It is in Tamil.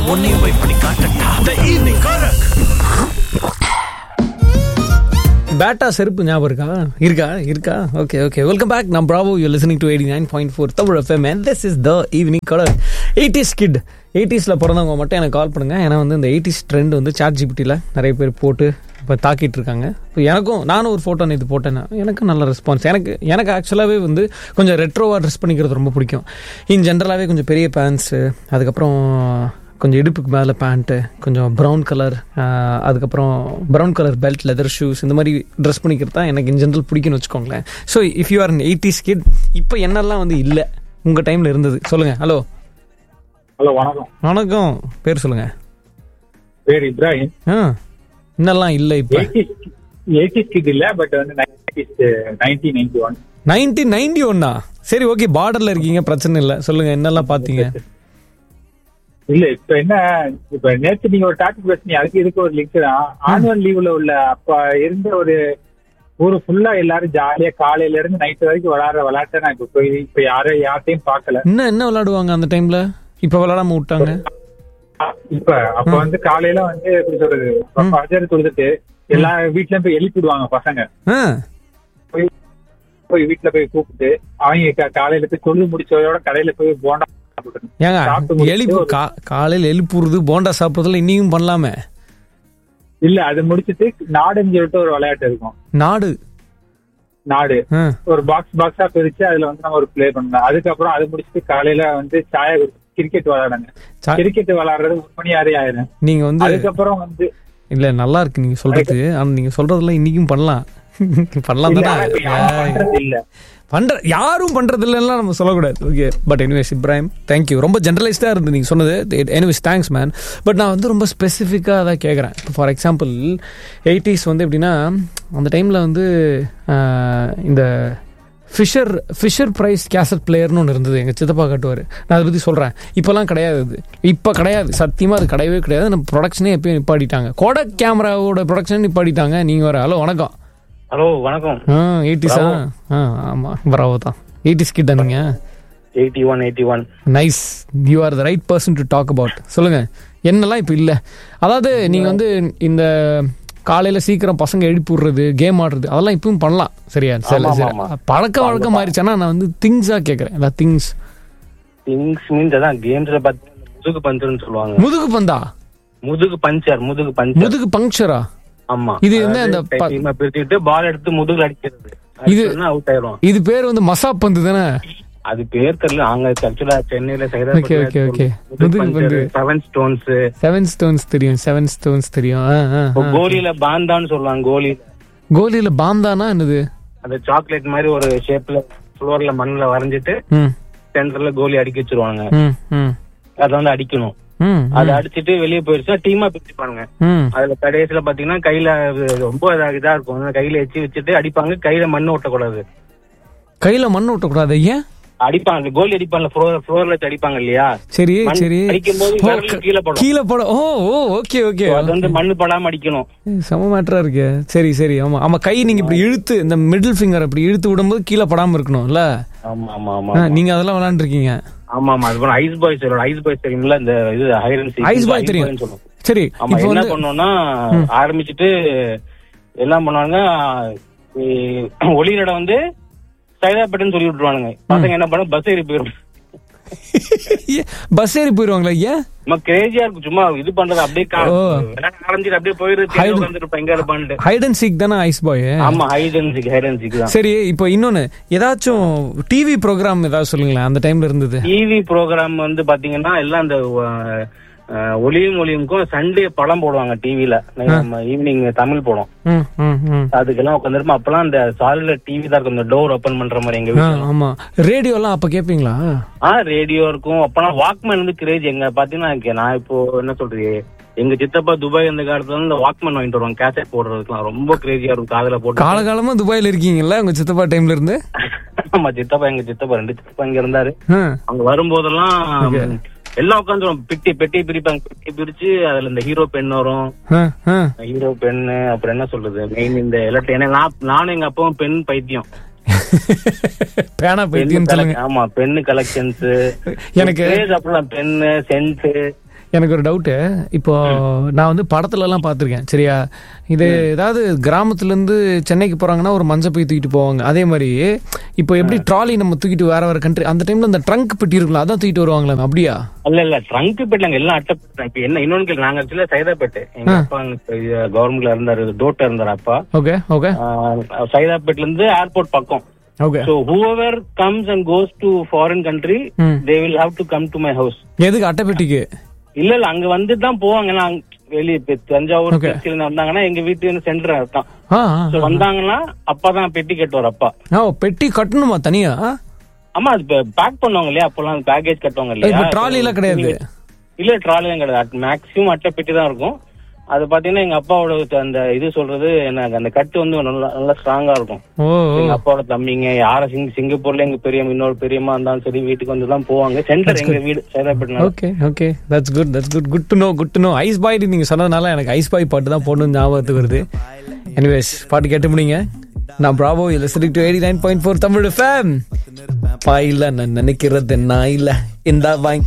உன்னையும் போய் பண்ணி காட்டட்டா த ஈவினிங் கரக் பேட்டா செருப்பு ஞாபகம் இருக்கா இருக்கா இருக்கா ஓகே ஓகே வெல்கம் பேக் நான் Bravo you listening to eighty nine point four Tamil FM and this is the evening colour eighties kid எயிட்டிஸில் பிறந்தவங்க மட்டும் எனக்கு கால் பண்ணுங்க ஏன்னா வந்து இந்த எயிட்டிஸ் ட்ரெண்ட் வந்து சாட் ஜிபிட்டியில் நிறைய பேர் போட்டு இப்போ தாக்கிட்டு இருக்காங்க இப்போ எனக்கும் நானும் ஒரு ஃபோட்டோ நேற்று போட்டேன் எனக்கு நல்ல ரெஸ்பான்ஸ் எனக்கு எனக்கு ஆக்சுவலாகவே வந்து கொஞ்சம் ரெட்ரோவாக ட்ரெஸ் பண்ணிக்கிறது ரொம்ப பிடிக்கும் இன் ஜென்ரலாகவே கொஞ்சம் பெரிய பேண்ட்ஸு அதுக்கப்புறம் கொஞ்சம் இடுப்புக்கு மேலே பேண்ட்டு கொஞ்சம் ப்ரௌன் கலர் அதுக்கப்புறம் brown colour belt leather shoes இந்த மாதிரி ட்ரெஸ் பண்ணிக்கிறது தான் எனக்கு இன் ஜென்ரல் பிடிக்கும்னு வச்சுக்கோங்களேன் so if you are eighties kid இப்போ என்னெல்லாம் வந்து இல்லை உங்கள் டைமில் இருந்தது சொல்லுங்கள் ஹலோ ஹலோ வணக்கம் வணக்கம் பேர் சொல்லுங்கள் பேர் இப்ராஹிம் ஆ என்னெல்லாம் இல்லை இப்போ எயிட்டிஸ் கிட் இல்ல பட் வந்து nineties nineteen ninety one nineteen ninety ஒன்னா சரி ஓகே பார்டரில் இருக்கீங்க பிரச்சனை இல்லை சொல்லுங்கள் என்னெல்லாம் பார்த்தீங்க இல்ல இப்ப என்ன இப்ப நேத்து நீங்க ஒரு டாபிக் பேசுனீங்க அதுக்கு இதுக்கு ஒரு லிங்க் தான் ஆனுவல் லீவ்ல உள்ள அப்ப இருந்த ஒரு ஊரு ஃபுல்லா எல்லாரும் ஜாலியா காலையில இருந்து நைட் வரைக்கும் விளையாடுற விளையாட்டை நான் இப்ப போய் இப்ப யாரும் யார்ட்டையும் பார்க்கல என்ன என்ன விளாடுவாங்க அந்த டைமில் இப்போ விளாடாம விட்டாங்க இப்ப அப்ப வந்து காலையில வந்து எப்படி சொல்றது பஜார் தொழுதுட்டு எல்லா வீட்லயும் போய் எழுப்பிடுவாங்க பசங்க ஆ போய் போய் வீட்டுல போய் கூப்பிட்டு அவங்க கா- காலையில போய் தொழுது முடிச்சதோட கடையில போய் போண்டா சாப்பிட்டு ஏங்க சாப்பிட்டு முடிச்சுட்டு எழுப்பு ஒரு- கா காலையில் எழுப்புறது போண்டா சாப்பிட்றதுல இன்னியும் பண்ணலாமே இல்ல அது முடிச்சிட்டு நாடுன்னு சொல்லிட்டு ஒரு விளையாட்டு இருக்கும் நாடு நாடு ஆ, ஒரு பாக்ஸ் பாக்ஸா பிரிச்சு அதுல வந்து நம்ம ஒரு ப்ளே பண்ணலாம் அதுக்கப்புறம் அது முடிச்சிட்டு காலையில வந்து சாய கிரிக்கெட் விளையாடுங்க சா- கிரிக்கெட் விளையாடுறது ஒரு மணி ஆறே ஆயிரும் நீங்க வந்து அதுக்கப்புறம் வந்து இல்ல நல்லா இருக்கு நீங்க சொல்றது ஆனா நீங்க சொல்றதெல்லாம் இன்னைக்கும் பண்ணலாம் பண்ணலாம் இல்ல, ஆனா இப்ப யாரும் தானே பண்றது இல்ல பண்ற யாரும் பண்றது இல்லைன்னா நம்ம சொல்லக்கூடாது okay but anyways Ibrahim thank you ரொம்ப ஜென்ரலைஸ்டா இருந்து நீங்க சொன்னது எனிவேஸ் தேங்க்ஸ் மேன் பட் நான் வந்து ரொம்ப ஸ்பெசிஃபிக்காக தான் கேட்குறேன் இப்போ ஃபார் எக்ஸாம்பிள் எயிட்டிஸ் வந்து எப்படின்னா அந்த டைமில் வந்து ஆஹ், இந்த ஃபிஷர் ஃபிஷர் ப்ரைஸ் கேசட் பிளேயர்னு ஒன்று இருந்தது எங்கள் சித்தப்பா காட்டுவார் நான் அதை பற்றி சொல்கிறேன் இப்போலாம் கிடையாது அது இப்போ கிடையாது சத்தியமாக அது கிடையவே கிடையாது நம்ம ப்ரொடக்ஷனே எப்பயும் நிப்பாட்டிட்டாங்க கோடக் கேமராவோட ப்ரொடக்ஷனே நிப்பாட்டிட்டாங்க நீங்கள் வர ஹலோ வணக்கம் ஹலோ வணக்கம் ஆ எயிட்டிஸா ஆ ஆமாம் பராவோ தான் எயிட்டிஸ் கிட்ட நீங்கள் eighty one eighty one nice you are the right person to talk about சொல்லுங்க என்னெல்லாம் இப்போ இல்லை அதாவது நீங்கள் வந்து இந்த காலையில் சீக்கிரம் பசங்க எழுப்பி விடுறது கேம் ஆடுறது அதெல்லாம் இப்பவும் பண்ணலாம் சரியா சரி ஆமா, சரி ஆமா. பழக்க வழக்கம் மாறிச்சானா நான் வந்து திங்ஸாக கேட்குறேன் இல்லை திங்ஸ் திங்ஸ் மீன்ஸ் அதான் கேம்ஸ்ல பாத்தீங்கன்னா முதுகு பஞ்சர்னு சொல்லுவாங்க முதுகு பந்தா முதுகு பஞ்சர் முதுகு பஞ்சர் முதுகு பங்க்சரா ஆமா இது என்ன அந்த ப- டீமா பிரிச்சுட்டு பால் எடுத்து முதுகுல அடிக்கிறது இது- அவுட் ஆயிரும் இது பேர் வந்து மசா பந்து தானே அது பேர் தெரியல அங்க ஆக்சுவலா சென்னையில Okay, okay, okay. முதுகு பந்து. செவன் ஸ்டோன்ஸ் செவன் ஸ்டோன்ஸ் தெரியும் செவன் ஸ்டோன்ஸ் தெரியும் ஆ, ஆ, ஆ. கோலியில பாந்தான்னு சொல்லுவாங்க கோலி கோலியில பாந்தானா என்னது அந்த சாக்லேட் மாதிரி ஒரு ஷேப்ல ஃப்ளோர்ல மண்ணுல வரைஞ்சிட்டு ம் சென்டர்ல கோலி அடிக்க வச்சிருவாங்க ம் ம் அதை வந்து அடிக்கணும் ம் அதை அடிச்சிட்டு வெளியே போயிருச்சுன்னா டீமா பிரிச்சுப்பாங்க ம் அதுல கடைசியில பாத்தீங்கன்னா கையில அது ரொம்ப இதா இதா இருக்கும் அதனால கையில எச்சி வச்சுட்டு அடிப்பாங்க கையில மண்ணு ஒட்டக்கூடாது கையில மண் விட்டக்கூடாது ஏன் அடிப்பாங்க கோலி அடிப்பாங்க ஃப்ளோர் ஃப்ளோர்ல வச்சு அடிப்பாங்க இல்லையா சரி மண் சரி அடிக்கும்போது ஓ, விரல் க- கீழே படும். கீழே போட oh oh okay okay So, அது வந்து மண்ணு படாம அடிக்கணும் செம மேட்டரா இருக்கு சரி சரி ஆமா ஆமா கை நீங்க இப்படி இழுத்து இந்த மிடில் ஃபிங்கர் இப்படி இழுத்து விடும்போது கீழே படாம இருக்கணும்ல ஆமா ஆமா ஆ, ஆமா நீங்க அதெல்லாம் விளையாண்டுருக்கீங்க ஆமா ஆமா அது ஐஸ் பாய்ஸ் ஐஸ் பாய்ஸ் தெரியும்ல இந்த இது ஹைரன் ஐஸ் பாய் தெரியும் சொல்லுவோம் சரி ஆமா இப்போ என்ன வந்து பண்ணோம்னா ஆரம்பிச்சுட்டு என்ன பண்ணுவாங்க இ- ஒளிநட வந்து சைதாப்பேட்டைன்னு சொல்லி விட்டுருவானுங்க பசங்க என்ன பண்ண பஸ் ஏறி போயிடும் பஸ் ஏறி போயிருவாங்களா ஏன் சும்மா கிரேசியா இருக்கும் சும்மா இது பண்றது அப்படியே கா- ஓ. விளையாட ஆரம்பிச்சுட்டு அப்படியே போயிருந்து Hide- உட்காந்துருப்பேன் எங்க இருப்பான்ட்டு ஹைட் அண்ட் சீக் தானே ஐஸ் பாய் ஆமா ஹைடன்சிக் ஹைடன்சிக் தான் சரி இப்போ இன்னொன்னு ஏதாச்சும் டிவி ப்ரோக்ராம் ஏதாவது சொல்லுங்களேன் அந்த டைம்ல இருந்தது டிவி ப்ரோக்ராம் வந்து பாத்தீங்கன்னா எல்லாம் அந்த அஹ், அஹ், ஒளியும் ஒளியும்க்கும் சண்டே படம் போடுவாங்க டிவில நம்ம ஈவினிங் தமிழ் படம் ம் ம் ம் அதுக்கெல்லாம் உட்காந்துருப்போம் அப்பெல்லாம் அந்த சாலில டிவி தான் இருக்கும் இந்த டோர் ஓபன் பண்ற மாதிரி எங்க ஆ, வீட்டுல ஆமா ரேடியோலாம் அப்ப கேப்பீங்களா ஆ ரேடியோ இருக்கும் அப்பெல்லாம் வாக்மேன் வந்து கிரேஜ் எங்க பாத்தீங்கன்னா இங்க நான் இப்போ என்ன சொல்றது எங்க சித்தப்பா துபாய் இந்த காலத்துல வந்து இந்த வாக்மேன் வாங்கிட்டு வருவாங்க கேசட் போடுறதுக்குலாம் ரொம்ப கிரேஜியா இருக்கும் காதுல போட்டு காலகாலமா துபாயில இருக்கீங்கல்ல உங்க சித்தப்பா டைம்ல இருந்து ஆமா சித்தப்பா எங்க சித்தப்பா ரெண்டு சித்தப்பா இங்க இருந்தாரு ஆ, அங்க வரும்போதெல்லாம் எல்லாம் உட்காந்துரும் பெட்டி பெட்டி பிரிப்பாங்க பெட்டி பிரிச்சு அதுல இந்த ஹீரோ பென் வரும் ஆ, ஆ. ஹீரோ பென் அப்புறம் என்ன சொல்றது மெயின் இந்த எலக்ட்ரி ஏன்னா நான் நானும் எங்க அப்பாவும் பென் பைத்தியம் பேனா பென் பைத்தியம் சொல்லுங்க ஆமா பென்னு கலெக்ஷன்ஸ் எனக்கு அப்படிலாம் பென்னு சென்ட் எனக்கு ஒரு டவுட்டு இப்போ நான் வந்து படத்துல எல்லாம் பார்த்துருக்கேன் சரியா இது ஏதாவது கிராமத்துல இருந்து சென்னைக்கு போறாங்கன்னா ஒரு மஞ்சள் போய் தூக்கிட்டு போவாங்க அதே மாதிரி இப்போ எப்படி ட்ராலி நம்ம தூக்கிட்டு வேற வேற கண்ட்ரி அந்த டைம்ல அந்த ட்ரங்க் பெட்டி இருக்குல்ல அதான் தூக்கிட்டு வருவாங்களா அப்படியா இல்ல இல்ல ட்ரங்க் பெட்லாங்க எல்லாம் அட்டை இப்ப என்ன இன்னொன்னு கேள்வி நாங்க ஆக்சுவலா சைதாப்பேட்டு எங்க அப்பா கவர்மெண்ட்ல இருந்தாரு டோட்டா இருந்தாரு அப்பா ஓகே ஓகே ஆஹ் சைதாப்பேட்ல இருந்து ஏர்போர்ட் பக்கம் okay So whoever comes and goes to foreign country, Hmm. they will have to come to my house. எதுக்கு அட்டை பெட்டிக்கு இல்ல இல்ல அங்க வந்து தான் போவாங்க நான் வெளிய இப்ப தஞ்சாவூர் Okay. திருச்சியில இருந்து வந்தாங்கன்னா எங்க வீட்டு சென்டர் தான் ஆ So வந்தாங்கன்னா அப்பா தான் பெட்டி கட்டுவார் அப்பா ஆ பெட்டி கட்டணுமா தனியா ஆமா அது பேக் பண்ணுவாங்க இல்லையா அப்பெல்லாம் பேக்கேஜ் கட்டுவாங்க இல்லையா இப்ப trolley எல்லாம் கிடையாது. இல்ல ட்ராலி எல்லாம் கிடையாது மேக்ஸிமம் அட்டை பெட்டி தான் இருக்கும் அது பாத்தீங்கன்னா எங்க அப்பாவோட அந்த இது சொல்றது என்ன அந்த கட்டு வந்து நல்லா நல்லா ஸ்ட்ராங்கா இருக்கும் ஓ எங்க அப்பாவோட தம்பிங்க யார சிங் சிங்கப்பூர்ல எங்க பெரியம்மா இன்னொரு பெரியம்மா இருந்தாலும் சரி வீட்டுக்கு வந்து தான் போவாங்க சென்டர் எங்க வீடு சேதாப்பட்டினம் okay okay that's good that's good good to know good to know ice boy நீங்க சொன்னதுனால எனக்கு ஐஸ் பாய் பாட்டு தான் போடணும் ஞாபகத்துக்கு வருது எனிவேஸ் பாட்டு கேட்டு முடிங்க நான் ப்ராவோ இல்ல சிரிக் to eighty nine point four Tamil FM பாயில நான் நினைக்கிறது நான் இல்ல இந்த வாங்கி